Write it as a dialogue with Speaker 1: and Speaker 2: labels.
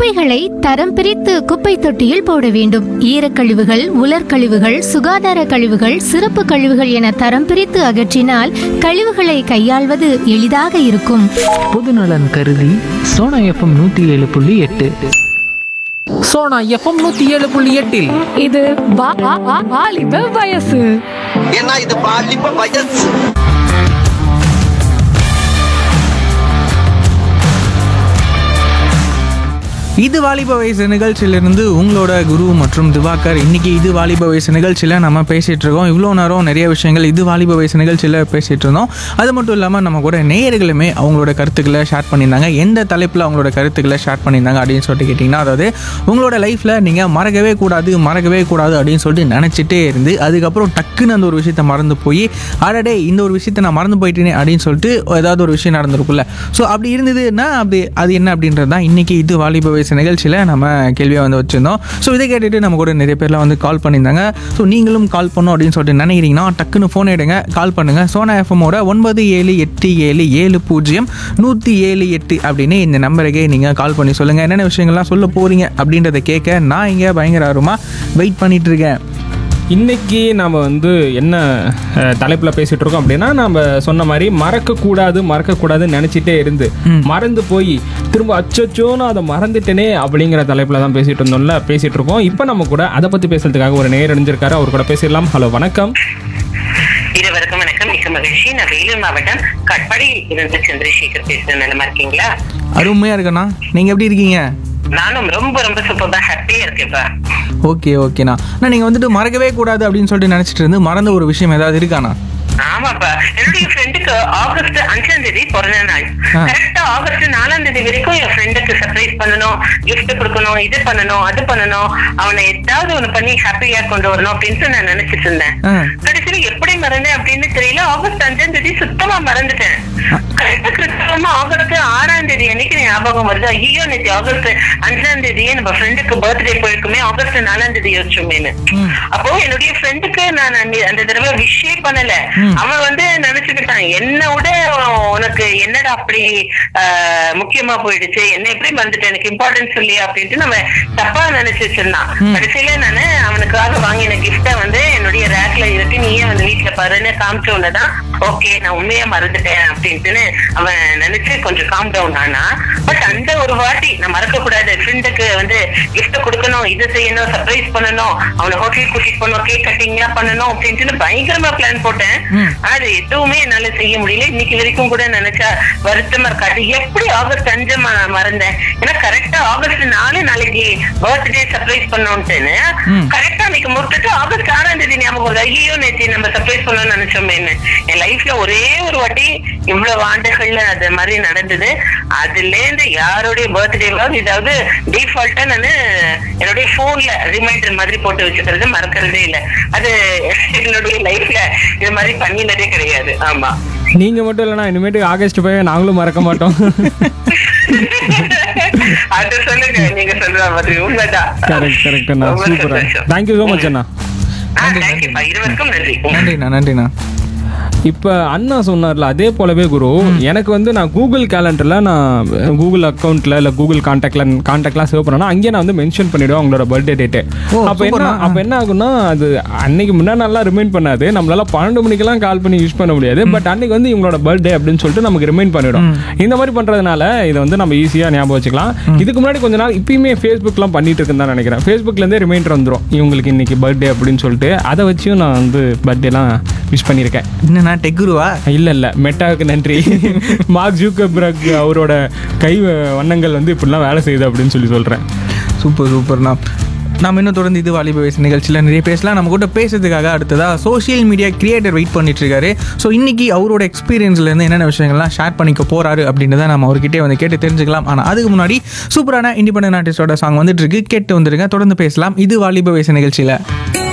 Speaker 1: குப்பைகளை தரம் பிரித்து குப்பை தொட்டியில் போட வேண்டும் ஈரக்கழிவுகள் உலர்கழிவுகள் சுகாதார கழிவுகள் சிறப்பு கழிவுகள் என தரம் பிரித்து அகற்றினால் கழிவுகளை கையாள்வது எளிதாக இருக்கும்
Speaker 2: பொதுநலன் கருதி சோனா எஃப்எம் நூற்றி ஏழு புள்ளி எட்டு சோனா எஃப்எம் நூற்றி ஏழு புள்ளி எட்டில்
Speaker 3: இது வா- வா- வா- வாலிப வயசு
Speaker 4: ஏன்னா இது பாலிப்ப வயசு
Speaker 5: இது வாலிப வயசு நிகழ்ச்சியிலிருந்து உங்களோட குரு மற்றும் திவாகர் இன்னைக்கு இது வாலிப வயசு நிகழ்ச்சியில் நம்ம பேசிகிட்டு இருக்கோம் இவ்வளோ நேரம் நிறைய விஷயங்கள் இது வாலிப வயசு நிகழ்ச்சியில் பேசிகிட்டு இருந்தோம் அது மட்டும் இல்லாமல் நம்ம கூட நேயர்களுமே அவங்களோட கருத்துக்களை ஷேர் பண்ணியிருந்தாங்க எந்த தலைப்பில் அவங்களோட கருத்துக்களை ஷேர் பண்ணியிருந்தாங்க அப்படின்னு சொல்லிட்டு கேட்டிங்கன்னா அதாவது உங்களோட லைஃப்பில் நீங்கள் மறக்கவே கூடாது மறக்கவே கூடாது அப்படின்னு சொல்லிட்டு நினச்சிட்டே இருந்து அதுக்கப்புறம் டக்குன்னு அந்த ஒரு விஷயத்த மறந்து போய் அடடே இந்த ஒரு விஷயத்த நான் மறந்து போயிட்டேனே அப்படின்னு சொல்லிட்டு ஏதாவது ஒரு விஷயம் நடந்திருக்குல்ல ஸோ அப்படி இருந்ததுன்னா அப்படி அது என்ன அப்படின்றது தான் இன்றைக்கி இது வாலிப வயசு நிகழ்ச்சியில் நம்ம கேள்வியாக வந்து வச்சுருந்தோம் ஸோ இதை கேட்டுட்டு நம்ம கூட நிறைய பேர்லாம் வந்து கால் பண்ணியிருந்தாங்க ஸோ நீங்களும் கால் பண்ணோம் அப்படின்னு சொல்லிட்டு நினைக்கிறீங்கன்னா டக்குன்னு ஃபோன் எடுங்க கால் பண்ணுங்கள் சோனா எஃப்எம்மோட ஒன்பது ஏழு எட்டு ஏழு ஏழு பூஜ்ஜியம் நூற்றி ஏழு எட்டு அப்படின்னு இந்த நம்பருக்கு நீங்கள் கால் பண்ணி சொல்லுங்கள் என்னென்ன விஷயங்கள்லாம் சொல்ல போகிறீங்க அப்படின்றத கேட்க நான் இங்கே பயங்கர ஆர்வமாக வெயிட் பண்ணிட்டு இருக்கேன்
Speaker 6: இன்னைக்கு நம்ம வந்து என்ன தலைப்பில் பேசிட்டு இருக்கோம் அப்படின்னா நம்ம சொன்ன மாதிரி மறக்கக்கூடாது மறக்கக்கூடாதுன்னு நினச்சிட்டே இருந்து மறந்து போய் திரும்ப அச்சோன்னு அதை மறந்துட்டேனே அப்படிங்கிற தலைப்பில் தான் பேசிட்டு இருந்தோம்ல பேசிட்டு இருக்கோம் இப்போ நம்ம கூட அதை பற்றி பேசுறதுக்காக ஒரு நேர் அணிஞ்சிருக்காரு அவர் கூட பேசிடலாம் ஹலோ வணக்கம்
Speaker 7: இருவருக்கும் வணக்கம் மிக்க மகிழ்ச்சி நான் வேலூர் மாவட்டம் கட்பாடியில் இருந்து சந்திரசேகர் பேசுறேன் நிலமா இருக்கீங்களா
Speaker 5: அருமையாக இருக்கண்ணா நீங்கள் எப்படி இருக்கீங்க
Speaker 7: நானும் ரொம்ப ரொம்ப சூப்பரா ஹாப்பியா இருக்கேன்ப்பா
Speaker 5: ஓகே ஓகேண்ணா அண்ணா நீங்கள் வந்துட்டு மறக்கவே கூடாது அப்படின்னு சொல்லிட்டு நினச்சிட்டு இருந்து மறந்த ஒரு விஷயம் ஏதாவது இருக்காண்ணா
Speaker 7: ஆமாப்பா என்னுடைய ஃப்ரெண்டுக்கு ஆகஸ்ட் அஞ்சாம் தேதி பிறந்த நாள்
Speaker 5: ஆ.
Speaker 7: கரெக்டா ஆகஸ்ட் நாலாம் தேதி வரைக்கும் என் ஃப்ரெண்டுக்கு சர்ப்ரைஸ் பண்ணணும் gift கொடுக்கணும் இது பண்ணணும் அது பண்ணணும் அவனை ஏதாவது ஒண்ணு பண்ணி ஹாப்பியா கொண்டு வரணும் அப்படின்ட்டு நான் நினைச்சிட்டு இருந்தேன்
Speaker 5: ஆ.
Speaker 7: கடைசியில எப்படி மறந்தேன் அப்படின்னு தெரியல ஆகஸ்ட் அஞ்சாம் தேதி சுத்தமா மறந்துட்டேன் கரெக்டா கிறிஸ்தவமா ஆகஸ்ட் ஆறாம் தேதி அன்னைக்கு ஞாபகம் வருது ஐயோ நேற்று ஆகஸ்ட் அஞ்சாம் தேதியே நம்ம ஃப்ரெண்டுக்கு பர்த்டே போயிருக்குமே ஆகஸ்ட் நாலாம் தேதி யோசிச்சோமேனு அப்போ என்னுடைய ஃப்ரெண்டுக்கு நான் அந்த- அந்த தடவை விஷே பண்ணல அவன் வந்து நினைச்சுக்கிட்டான் என்ன விட உனக்கு என்னடா அப்படி ஆஹ், முக்கியமா போயிடுச்சு என்ன எப்படி மறந்துட்டு எனக்கு இம்பார்ட்டன்ஸ் இல்லையா அப்படின்ட்டு நம்ம தப்பா நினைச்சு வச்சிருந்தான் கடைசியில நானு அவனுக்காக வாங்கின கிஃப்ட வந்து என்னுடைய ரேக்ல இருக்கு நீயே வந்து வீட்டுல பாருன்னு காமிச்ச உடனேதான் ஓகே நான் உண்மையா மறந்துட்டேன் அப்படின்ட்டுன்னு அவன் நினைச்சு கொஞ்சம் காம் டவுன் ஆனா பட் அந்த ஒரு வாட்டி நான் மறக்க கூடாது ஃப்ரெண்டுக்கு வந்து கிஃப்ட் கொடுக்கணும் இது செய்யணும் சர்ப்ரைஸ் பண்ணணும் அவனை ஹோட்டல் கூட்டிட்டு போகணும் கேக் கட்டிங்லாம் பண்ணணும் அப்படின்ட்டு பயங்கரமா பிளான் போட்டேன் அது எதுவுமே என்னால செய்ய முடியல இன்னைக்கு வரைக்கும் கூட நினைச்சா வருத்தமா இருக்காது எப்படி ஆகஸ்ட் அஞ்சு ம- மறந்தேன் ஏன்னா கரெக்டா ஆகஸ்ட் நாலு நாளைக்கு பர்த்டே சர்ப்ரைஸ் பண்ணோம்ட்டுன்னு கரெக்டா அன்னைக்கு முடிச்சுட்டு ஆகஸ்ட் ஆறாம் தேதி ஞாபகம் வருது ஐயோ நேற்று நம்ம சர்ப்ரைஸ் பண்ணணும்னு நினைச்சோமே என் லைஃப்ல ஒரே ஒரு வாட்டி இவ்வளவு ஆண்டுகள்ல அது மாதிரி நடந்தது அதுல இருந்து யாருடைய பர்த்டேவாவது இதாவது டிஃபால்ட்டா நானு என்னுடைய போன்ல ரிமைண்டர் மாதிரி போட்டு வச்சுக்கிறது மறக்கிறதே இல்ல அது என்னுடைய லைஃப்ல இது மாதிரி பண்ணினதே கிடையாது ஆமா
Speaker 6: நீங்கள் மட்டும் இல்லைனா இனிமேட்டு ஆகஸ்ட் போய் நாங்களும் மறக்க மாட்டோம்
Speaker 7: அது சொல்லுங்க நீங்க சொல்ற மாதிரி உண்மைதான்
Speaker 6: கரெக்ட் கரெக்ட் அண்ணா
Speaker 7: ரொம்ப
Speaker 6: சூப்பரா
Speaker 7: சந்தோஷம்.
Speaker 6: தேங்க்யூ ஸோ மச் அண்ணா
Speaker 7: ஆ, thank you பா. இருவருக்கும் நன்றி
Speaker 5: நன்றிண்ணா நன்றிண்ணா
Speaker 6: இப்போ அண்ணா சொன்னார்ல அதே போலவே குரு எனக்கு வந்து நான் கூகுள் கேலண்டரில் நான் கூகுள் அக்கௌண்ட்டில் இல்லை கூகுள் காண்டாக்ட்ல காண்டாக்ட்லாம் சேவ் பண்ணேன்னா அங்கேயே நான் வந்து மென்ஷன் பண்ணிவிடுவேன் அவங்களோட பர்த்டே டேட்டு
Speaker 5: ஓ,
Speaker 6: அப்போ என்ன
Speaker 5: சூப்பர்ண்ணா.
Speaker 6: அப்போ என்ன ஆகும்னா அது அன்னைக்கு முன்னாடி நல்லா ரிமைண்ட் பண்ணாது நம்மளால பன்னெண்டு மணிக்கெல்லாம் கால் பண்ணி யூஸ் பண்ண முடியாது பட் அன்னைக்கு வந்து இவங்களோட பர்த்டே அப்படின்னு சொல்லிட்டு நமக்கு ரிமைண்ட் பண்ணிவிடும் இந்த மாதிரி பண்ணுறதுனால இதை வந்து நம்ம ஈஸியாக ஞாபகம் வச்சுக்கலாம் இதுக்கு முன்னாடி கொஞ்ச நாள் இப்பயுமே ஃபேஸ்புக்லாம் பண்ணிட்டு இருக்குன்னு தான் நினைக்கிறேன் ஃபேஸ்புக்லேருந்தே ரிமைண்டர் வந்துடும் இவங்களுக்கு இன்னைக்கு பர்த்டே அப்படின்னு சொல்லிட்டு அதை வச்சும் நான் வந்து பர்த்டேலாம் விஷ் பண்ணியிருக்கேன்
Speaker 5: என்னண்ணா டெக்குருவா
Speaker 6: இல்ல இல்ல மெட்டாவுக்கு நன்றி மார்க் ஜூக்கர்பர்க் அவரோட கை வண்ணங்கள் வந்து இப்படிலாம் வேலை செய்யுது அப்படின்னு சொல்லி சொல்றேன்
Speaker 5: சூப்பர் சூப்பர்ண்ணா நாம் இன்னும் தொடர்ந்து இது வாலிப வயசு நிகழ்ச்சியில் நிறைய பேசலாம் நம்ம கூட பேசுறதுக்காக அடுத்ததா சோஷியல் மீடியா கிரியேட்டர் வெயிட் பண்ணிட்டு இருக்காரு ஸோ இன்னைக்கு அவரோட எக்ஸ்பீரியன்ஸ்லேருந்து என்னென்ன விஷயங்கள்லாம் ஷேர் பண்ணிக்க போறாரு அப்படின்றத நம்ம அவர்கிட்டே வந்து கேட்டு தெரிஞ்சுக்கலாம் ஆனால் அதுக்கு முன்னாடி சூப்பரான இண்டிபெண்டன்ட் ஆர்டிஸ்டோட சாங் வந்துட்டு இருக்கு கேட்டு வந்துருங்க தொடர்ந்து பேசலாம் இது வாலிப வயசு நிகழ்ச்சியில்